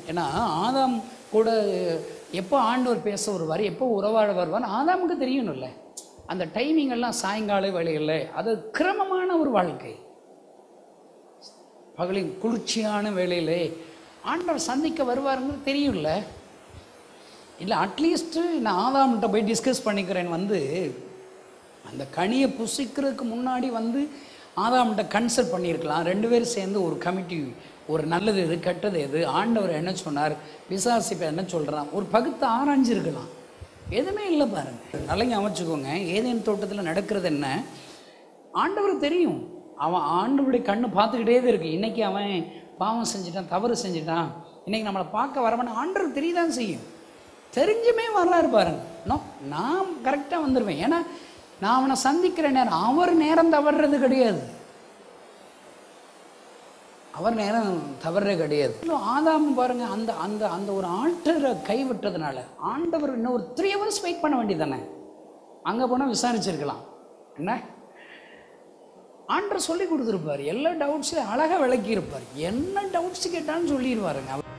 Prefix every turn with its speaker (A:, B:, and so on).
A: ஏன்னா ஆதாம் கூட எப்போ ஆண்டவர் பேச வருவார் எப்போ உறவாட வருவார் ஆதாமுக்கு தெரியணும்ல அந்த டைமிங் எல்லாம் சாயங்கால வேலையில் அது கிரமமான ஒரு வாழ்க்கை பகலின் குளிர்ச்சியான வேலையிலே ஆண்டவர் சந்திக்க வருவாருங்கிறது தெரியும்ல இல்லை அட்லீஸ்ட்டு நான் ஆதாம்கிட்ட போய் டிஸ்கஸ் பண்ணிக்கிறேன் வந்து அந்த கனியை புசிக்கிறதுக்கு முன்னாடி வந்து ஆதாம்கிட்ட கன்சல்ட் பண்ணியிருக்கலாம் ரெண்டு பேரும் சேர்ந்து ஒரு கமிட்டி ஒரு நல்லது எது கெட்டது எது ஆண்டவர் என்ன சொன்னார் விசாரிப்பு என்ன சொல்கிறான் ஒரு பகுத்து ஆராய்ஞ்சிருக்கலாம் எதுவுமே இல்லை பாருங்க நல்லா அமைச்சுக்கோங்க ஏதேன் தோட்டத்தில் நடக்கிறது என்ன ஆண்டவருக்கு தெரியும் அவன் ஆண்டவருடைய கண்ணு பார்த்துக்கிட்டே தான் இருக்கு இன்னைக்கு அவன் பாவம் செஞ்சிட்டான் தவறு செஞ்சிட்டான் இன்னைக்கு நம்மளை பார்க்க வரவன் ஆண்டவருக்கு தெரியதான் செய்யும் தெரிஞ்சுமே வர்றாரு பாருங்க நோ நான் கரெக்டாக வந்துடுவேன் ஏன்னா நான் அவனை சந்திக்கிற நேரம் அவர் நேரம் தவறுறது கிடையாது அவர் நேரம் தவறே கிடையாது இன்னும் ஆதாம் பாருங்க அந்த அந்த அந்த ஒரு ஆல்டரை கைவிட்டதுனால ஆண்டவர் இன்னும் ஒரு த்ரீ ஹவர்ஸ் வெயிட் பண்ண வேண்டியதானே அங்கே போனால் விசாரிச்சிருக்கலாம் என்ன ஆண்டர் சொல்லி கொடுத்துருப்பார் எல்லா டவுட்ஸையும் அழகாக விளக்கி இருப்பார் என்ன டவுட்ஸ் கேட்டாலும் சொல்லிடுவாருங்க அவர்